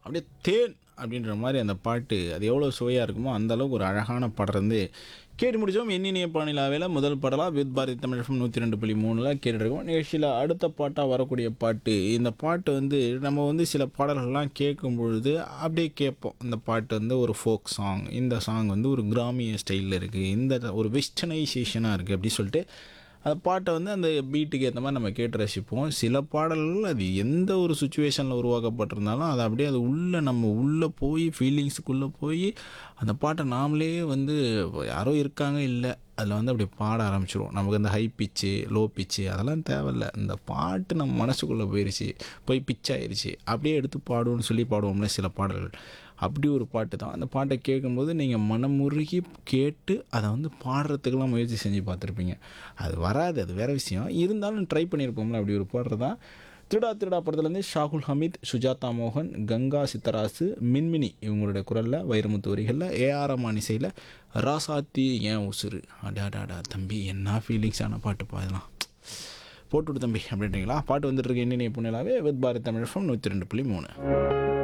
அப்படியே தேன் அப்படின்ற மாதிரி அந்த பாட்டு அது எவ்வளோ சுவையாக இருக்குமோ அந்த அளவுக்கு ஒரு அழகான பாடல் இருந்து கேட்டு முடிச்சோம் எண்ணினிய பாணிலாவில் முதல் பாடலாக வித் பாரதி தமிழ் FM நூற்றி ரெண்டு புள்ளி மூணில் கேட்டுருக்கோம் நிகழ்ச்சியில் அடுத்த பாட்டாக வரக்கூடிய பாட்டு இந்த பாட்டு வந்து நம்ம வந்து சில பாடல்கள்லாம் கேட்கும் பொழுது அப்படியே கேட்போம் இந்த பாட்டு வந்து ஒரு ஃபோக் சாங் இந்த சாங் வந்து ஒரு கிராமிய ஸ்டைலில் இருக்குது இந்த ஒரு வெஸ்டர்னைசேஷனாக இருக்குது அப்படி சொல்லிட்டு அந்த பாட்டை வந்து அந்த பீட்டுக்கு ஏற்ற மாதிரி நம்ம கேட்டு ரசிப்போம் சில பாடல்கள் அது எந்த ஒரு சுச்சுவேஷனில் உருவாக்கப்பட்டிருந்தாலும் அது அப்படியே அது உள்ளே நம்ம உள்ளே போய் ஃபீலிங்ஸுக்குள்ளே போய் அந்த பாட்டை நாமளே வந்து யாரோ இருக்காங்க இல்லை அதில் வந்து அப்படி பாட ஆரம்பிச்சிருவோம் நமக்கு அந்த ஹை பிச்சு லோ பிச்சு அதெல்லாம் தேவையில்ல இந்த பாட்டு நம்ம மனசுக்குள்ளே போயிருச்சு போய் பிச் ஆயிருச்சு அப்படியே எடுத்து பாடுவோம்னு சொல்லி பாடுவோம்ல சில பாடல்கள் அப்படி ஒரு பாட்டு தான் அந்த பாட்டை கேட்கும்போது நீங்கள் மனமுருகி கேட்டு அதை வந்து பாடுறதுக்கெல்லாம் முயற்சி செஞ்சு பார்த்துருப்பீங்க அது வராது அது வேறு விஷயம் இருந்தாலும் ட்ரை பண்ணியிருப்போம்ல அப்படி ஒரு பாடுறது தான் திருடா திருடா படத்துலேருந்து ஷாகுல் ஹமீத் சுஜாதா மோகன் கங்கா சித்தராசு மின்மினி இவங்களுடைய குரலில் வைரமுத்து வரிகளில் ஏஆர் ரமான் இசையில் ராசாத்தி ஏன் உசுறு அடாடாடா தம்பி என்ன ஃபீலிங்ஸான பாட்டுப்பா இதெல்லாம் போட்டுவிடு தம்பி அப்படின்றீங்களா பாட்டு வந்துட்டு இருக்கு என்னென்ன புண்ணியலாவே வித் பாரத் தமிழ் ஃபம் நூற்றி ரெண்டு புள்ளி மூணு